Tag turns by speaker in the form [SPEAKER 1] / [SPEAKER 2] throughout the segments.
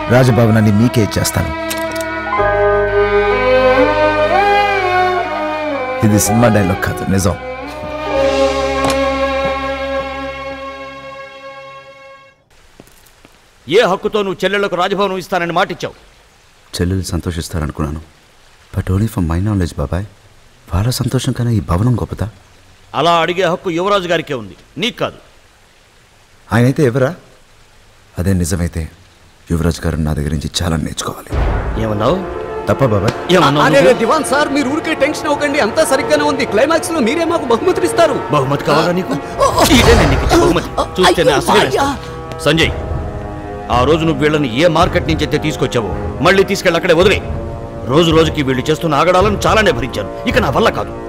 [SPEAKER 1] రాజభవనాన్ని మీకే ఇచ్చేస్తాను ఇది సినిమా డైలాగ్ కాదు నిజం
[SPEAKER 2] ఏ హక్కుతో నువ్వు చెల్లెళ్లకు రాజభవనం ఇస్తానని మాటిచ్చావు
[SPEAKER 3] చెల్లెలు సంతోషిస్తారనుకున్నాను but only for my knowledge బాబాయ్ వాళ్ళ సంతోషం కన్నా ఈ భవనం గొప్పదా
[SPEAKER 2] అలా అడిగే హక్కు యువరాజు గారికే ఉంది నీకు కాదు
[SPEAKER 1] ఆయనైతే ఎవరా అదే నిజమైతే యువరాజ్ గారు నా దగ్గర నుంచి చాలా నేర్చుకోవాలి
[SPEAKER 2] ఏమన్నావు
[SPEAKER 1] తప్ప బాబాయ్
[SPEAKER 2] ఏమన్నావు
[SPEAKER 4] అరే
[SPEAKER 2] నువ్వు?
[SPEAKER 4] దివాన్ సార్ మీరు ఊరికే టెన్షన్ అవ్వకండి అంతా సరిగ్గానే ఉంది క్లైమాక్స్ లో మీరే మాకు బహుమతులు ఇస్తారు
[SPEAKER 2] బహుమతి కావాలా నీకు ఇదే నేను నీకు ఇచ్చే బహుమతి చూస్తేనే
[SPEAKER 4] అయ్యో,
[SPEAKER 2] అసలు
[SPEAKER 4] అయ్యా.
[SPEAKER 2] సంజయ్ ఆ రోజు నువ్వు వీళ్ళని ఏ మార్కెట్ నుంచి అయితే తీసుకొచ్చావో మళ్ళీ తీసుకెళ్ళి అక్కడే వదిలే రోజు రోజుకి వీళ్ళు చేస్తున్న ఆగడాలను చాలానే భరించాను ఇక నా వల్ల కాదు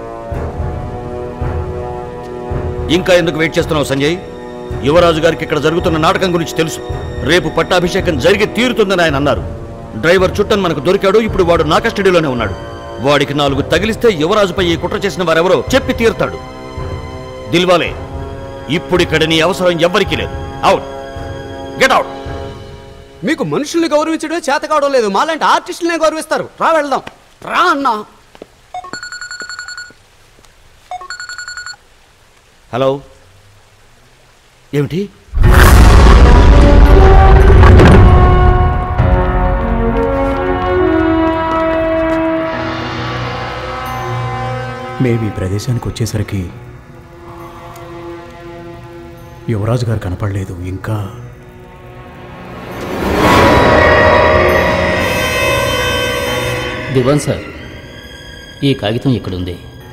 [SPEAKER 2] ఇంకా ఎందుకు వెయిట్ చేస్తున్నావు సంజయ్ యువరాజు గారికి ఇక్కడ జరుగుతున్న నాటకం గురించి తెలుసు రేపు పట్టాభిషేకం జరిగి తీరుతుందని ఆయన అన్నారు డ్రైవర్ చుట్టన్ మనకు దొరికాడు ఇప్పుడు వాడు నా కస్టడీలోనే ఉన్నాడు వాడికి నాలుగు తగిలిస్తే యువరాజుపై ఈ కుట్ర చేసిన వారెవరో చెప్పి తీరుతాడు దిల్వాలే ఇప్పుడు ఇక్కడ నీ అవసరం ఎవ్వరికీ లేదు అవుట్ గెట్ అవుట్
[SPEAKER 4] మీకు మనుషుల్ని గౌరవించడమే చేత కావడం లేదు మాలాంటి ఆర్టిస్టులనే గౌరవిస్తారు రా వెళ్దాం రా అన్నా
[SPEAKER 2] హలో ఏమిటి
[SPEAKER 5] మేము ఈ ప్రదేశానికి వచ్చేసరికి యువరాజు గారు కనపడలేదు ఇంకా
[SPEAKER 6] దివాన్ సార్ ఈ కాగితం ఇక్కడుంది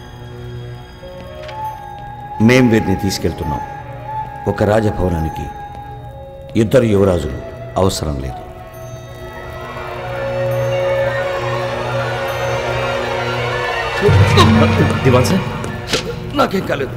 [SPEAKER 2] మేం వీరిని తీసుకెళ్తున్నాం ఒక రాజభవనానికి ఇద్దరు యువరాజులు అవసరం లేదు
[SPEAKER 6] దివాన్ సార్
[SPEAKER 2] నాకేం కాలేదు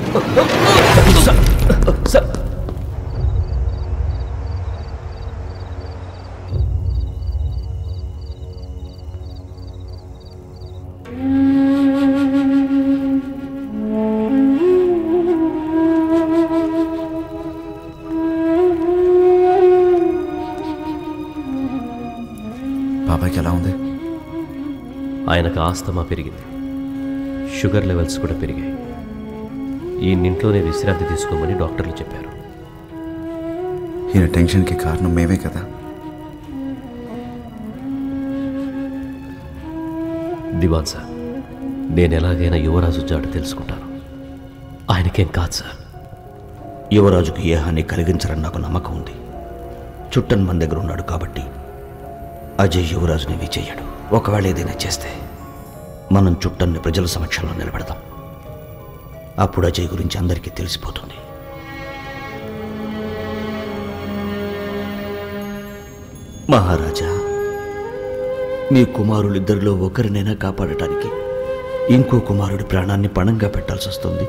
[SPEAKER 3] బాబాయ్కి ఎలా ఉంది
[SPEAKER 7] ఆయనకు ఆస్తమా పెరిగింది షుగర్ లెవెల్స్ కూడా పెరిగాయి ఈ ఇంట్లోనే విశ్రాంతి తీసుకోమని డాక్టర్లు చెప్పారు
[SPEAKER 3] ఈయన టెన్షన్కి కారణం మేమే కదా
[SPEAKER 7] దివాన్ సార్ నేను ఎలాగైనా యువరాజు జాడ తెలుసుకుంటాను ఆయనకేం కాదు సార్
[SPEAKER 2] యువరాజుకు ఏ హాని కలిగించరని నాకు నమ్మకం ఉంది చుట్టన్ మన దగ్గర ఉన్నాడు కాబట్టి అజయ్ యువరాజుని చెయ్యడు ఒకవేళ ఏదైనా చేస్తే మనం చుట్టన్ని ప్రజల సమక్షంలో నిలబెడదాం అప్పుడు అజయ్ గురించి అందరికీ తెలిసిపోతుంది మహారాజా మీ కుమారులిద్దరిలో ఒకరినైనా కాపాడటానికి ఇంకో కుమారుడి ప్రాణాన్ని పణంగా పెట్టాల్సి వస్తుంది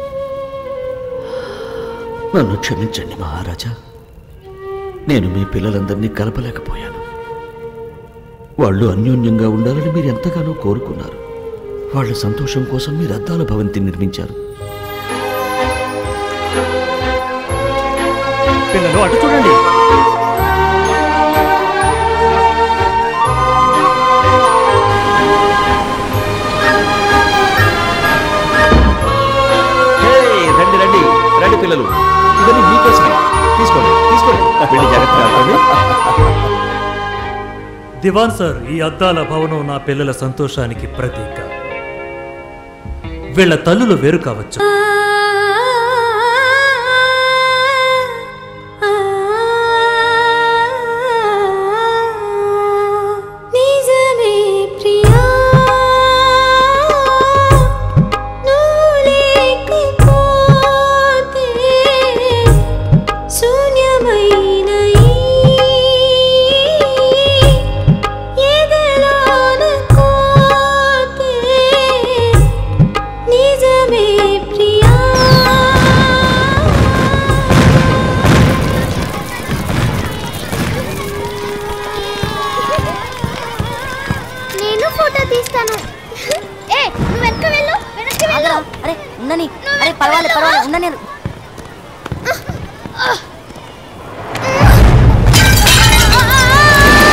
[SPEAKER 2] నన్ను క్షమించండి మహారాజా నేను మీ పిల్లలందరినీ కలపలేకపోయాను వాళ్ళు అన్యోన్యంగా ఉండాలని మీరు ఎంతగానో కోరుకున్నారు వాళ్ళ సంతోషం కోసం మీరు అద్దాల భవంతి నిర్మించారు
[SPEAKER 5] పిల్లలు అటు చూడండి
[SPEAKER 2] హే, రండి రండి రండి పిల్లలు ఇవన్నీ మీకోసమే తీసుకోండి తీసుకోండి వెళ్ళి జాగ్రత్తగా ఆడుకోండి.
[SPEAKER 8] దివాన్ సార్ ఈ అద్దాల భవనం నా పిల్లల సంతోషానికి ప్రతీక వీళ్ళ తల్లులు వేరు కావచ్చు
[SPEAKER 9] నిజమే ప్రియా నువ్వు లేకపోతే శూన్యమైన ఈ ఎదలోన కోతే నిజమే ప్రియా
[SPEAKER 10] నేను ఫోటో తీస్తాను ఏ నువ్వు వెనక వెళ్ళు వెనక్కి వెళ్ళు
[SPEAKER 11] అరే ఉండని అరే పర్వాలేదు పర్వాలేదు ఉండని
[SPEAKER 10] ఆ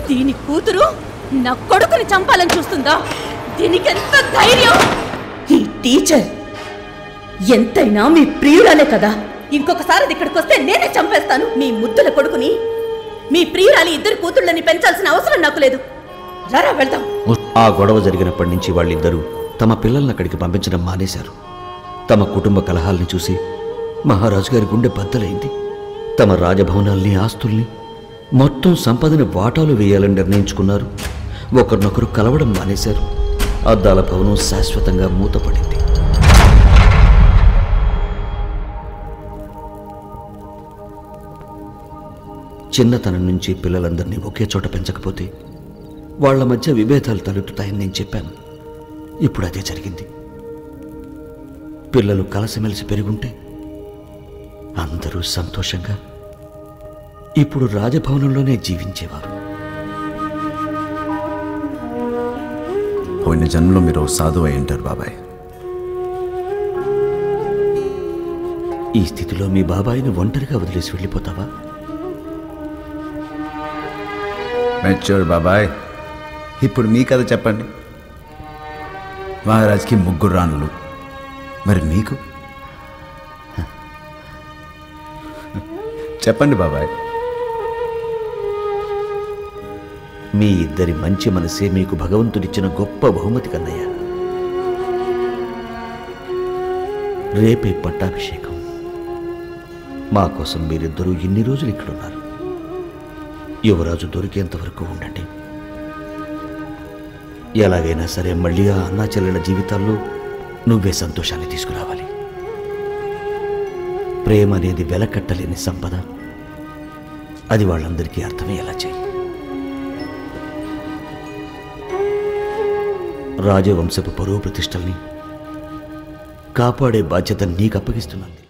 [SPEAKER 12] దీని కూతురు నా కొడుకుని చంపాలని చూస్తుందా దీనికి ఎంత ధైర్యం ఈ టీచర్ ఎంతైనా మీ ప్రియురాలే కదా ఇంకొకసారి అది ఇక్కడికి వస్తే నేనే చంపేస్తాను మీ ముద్దుల కొడుకుని మీ ప్రియురాలి ఇద్దరు కూతుళ్ళని పెంచాల్సిన అవసరం నాకు లేదు రారా వెళ్దాం
[SPEAKER 2] ఆ గొడవ జరిగినప్పటి నుంచి వాళ్ళిద్దరూ తమ పిల్లల్ని అక్కడికి పంపించడం మానేశారు తమ కుటుంబ కలహాల్ని చూసి మహారాజు గారి గుండె బద్దలైంది తమ రాజభవనాల్ని ఆస్తుల్ని మొత్తం సంపదని వాటాలు వేయాలని నిర్ణయించుకున్నారు ఒకరినొకరు కలవడం మానేశారు అద్దాల భవనం శాశ్వతంగా మూతపడింది చిన్నతనం నుంచి పిల్లలందరినీ ఒకే చోట పెంచకపోతే వాళ్ళ మధ్య విభేదాలు తలెత్తుతాయని నేను చెప్పాను ఇప్పుడు అదే జరిగింది పిల్లలు కలసిమెలిసి పెరుగుంటే అందరూ సంతోషంగా ఇప్పుడు రాజభవనంలోనే జీవించేవారు
[SPEAKER 1] పోయిన జన్మలో మీరు ఓ సాధువు అయి ఉంటారు బాబాయ్
[SPEAKER 2] ఈ స్థితిలో మీ బాబాయిని ఒంటరిగా వదిలేసి వెళ్ళిపోతావా
[SPEAKER 1] మెచ్యూర్ బాబాయ్ ఇప్పుడు మీ కథ చెప్పండి మహారాజ్కి ముగ్గురు రాణులు మరి మీకు చెప్పండి బాబాయ్
[SPEAKER 2] మీ ఇద్దరి మంచి మనసే మీకు భగవంతుడిచ్చిన గొప్ప బహుమతి కన్నయ్య రేపే పట్టాభిషేకం మా కోసం మీరిద్దరూ ఇన్ని రోజులు ఇక్కడున్నారు యువరాజు దొరికేంత వరకు ఉండండి ఎలాగైనా సరే మళ్ళీ ఆ అన్నా చెల్లెల జీవితాల్లో నువ్వే సంతోషాన్ని తీసుకురావాలి ప్రేమ అనేది వెలకట్టలేని సంపద అది వాళ్ళందరికీ అర్థమయ్యేలా చేయి రాజవంశపు పరువు ప్రతిష్టల్ని కాపాడే బాధ్యత నీకు అప్పగిస్తున్నాను